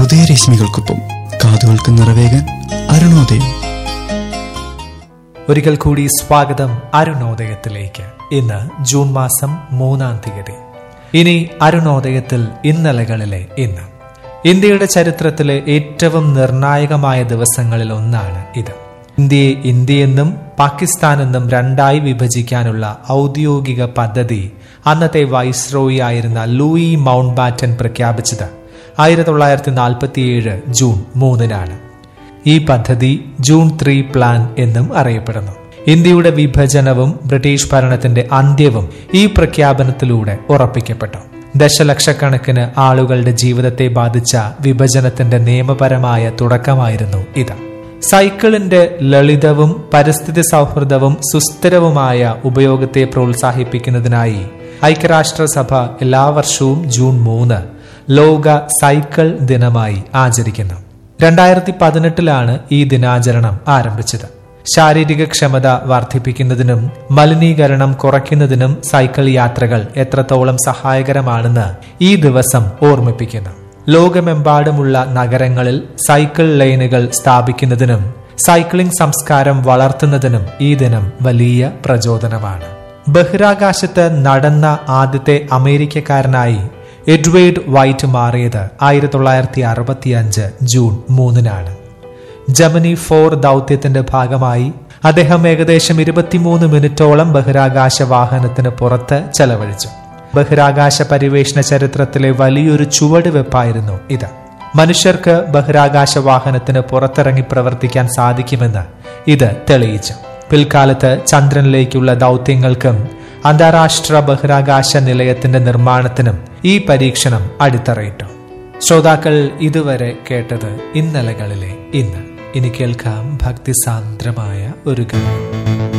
ഉദയരശ്മികൾക്കൊപ്പം കാതുകൾക്ക് നിറവേകാൻ അരുണോദയം ഒരിക്കൽ കൂടി സ്വാഗതം അരുണോദയത്തിലേക്ക് ഇന്ന് ജൂൺ മാസം മൂന്നാം തീയതി ഇനി അരുണോദയത്തിൽ ഇന്നലകളിലെ ഇന്ന് ഇന്ത്യയുടെ ചരിത്രത്തിലെ ഏറ്റവും നിർണായകമായ ദിവസങ്ങളിൽ ഒന്നാണ് ഇത് ഇന്ത്യയെ ഇന്ത്യയെന്നും പാകിസ്ഥാനെന്നും രണ്ടായി വിഭജിക്കാനുള്ള ഔദ്യോഗിക പദ്ധതി അന്നത്തെ വൈസ്രോയി ആയിരുന്ന ലൂയി മൗണ്ട് ബാറ്റൻ പ്രഖ്യാപിച്ചത് ആയിരത്തി തൊള്ളായിരത്തി നാൽപ്പത്തിയേഴ് ജൂൺ മൂന്നിനാണ് ഈ പദ്ധതി ജൂൺ ത്രീ പ്ലാൻ എന്നും അറിയപ്പെടുന്നു ഇന്ത്യയുടെ വിഭജനവും ബ്രിട്ടീഷ് ഭരണത്തിന്റെ അന്ത്യവും ഈ പ്രഖ്യാപനത്തിലൂടെ ഉറപ്പിക്കപ്പെട്ടു ദശലക്ഷക്കണക്കിന് ആളുകളുടെ ജീവിതത്തെ ബാധിച്ച വിഭജനത്തിന്റെ നിയമപരമായ തുടക്കമായിരുന്നു ഇത് സൈക്കിളിന്റെ ലളിതവും പരിസ്ഥിതി സൗഹൃദവും സുസ്ഥിരവുമായ ഉപയോഗത്തെ പ്രോത്സാഹിപ്പിക്കുന്നതിനായി ഐക്യരാഷ്ട്രസഭ എല്ലാ വർഷവും ജൂൺ മൂന്ന് ലോക സൈക്കിൾ ദിനമായി ആചരിക്കുന്നു രണ്ടായിരത്തി പതിനെട്ടിലാണ് ഈ ദിനാചരണം ആരംഭിച്ചത് ശാരീരിക ക്ഷമത വർദ്ധിപ്പിക്കുന്നതിനും മലിനീകരണം കുറയ്ക്കുന്നതിനും സൈക്കിൾ യാത്രകൾ എത്രത്തോളം സഹായകരമാണെന്ന് ഈ ദിവസം ഓർമ്മിപ്പിക്കുന്നു ലോകമെമ്പാടുമുള്ള നഗരങ്ങളിൽ സൈക്കിൾ ലൈനുകൾ സ്ഥാപിക്കുന്നതിനും സൈക്ലിംഗ് സംസ്കാരം വളർത്തുന്നതിനും ഈ ദിനം വലിയ പ്രചോദനമാണ് ബഹിരാകാശത്ത് നടന്ന ആദ്യത്തെ അമേരിക്കക്കാരനായി എഡ്വേർഡ് വൈറ്റ് മാറിയത് ആയിരത്തി തൊള്ളായിരത്തി അറുപത്തി അഞ്ച് ജൂൺ മൂന്നിനാണ് ജമനി ഫോർ ദൗത്യത്തിന്റെ ഭാഗമായി അദ്ദേഹം ഏകദേശം ഇരുപത്തിമൂന്ന് മിനിറ്റോളം ബഹിരാകാശ വാഹനത്തിന് പുറത്ത് ചെലവഴിച്ചു ബഹിരാകാശ പരിവേഷണ ചരിത്രത്തിലെ വലിയൊരു ചുവടുവെപ്പായിരുന്നു ഇത് മനുഷ്യർക്ക് ബഹിരാകാശ വാഹനത്തിന് പുറത്തിറങ്ങി പ്രവർത്തിക്കാൻ സാധിക്കുമെന്ന് ഇത് തെളിയിച്ചു പിൽക്കാലത്ത് ചന്ദ്രനിലേക്കുള്ള ദൗത്യങ്ങൾക്കും അന്താരാഷ്ട്ര ബഹിരാകാശ നിലയത്തിന്റെ നിർമ്മാണത്തിനും ഈ പരീക്ഷണം അടിത്തറയിട്ടു ശ്രോതാക്കൾ ഇതുവരെ കേട്ടത് ഇന്നലകളിലെ ഇന്ന് ഇനി കേൾക്കാം ഭക്തിസാന്ദ്രമായ ഒരു ഗാനം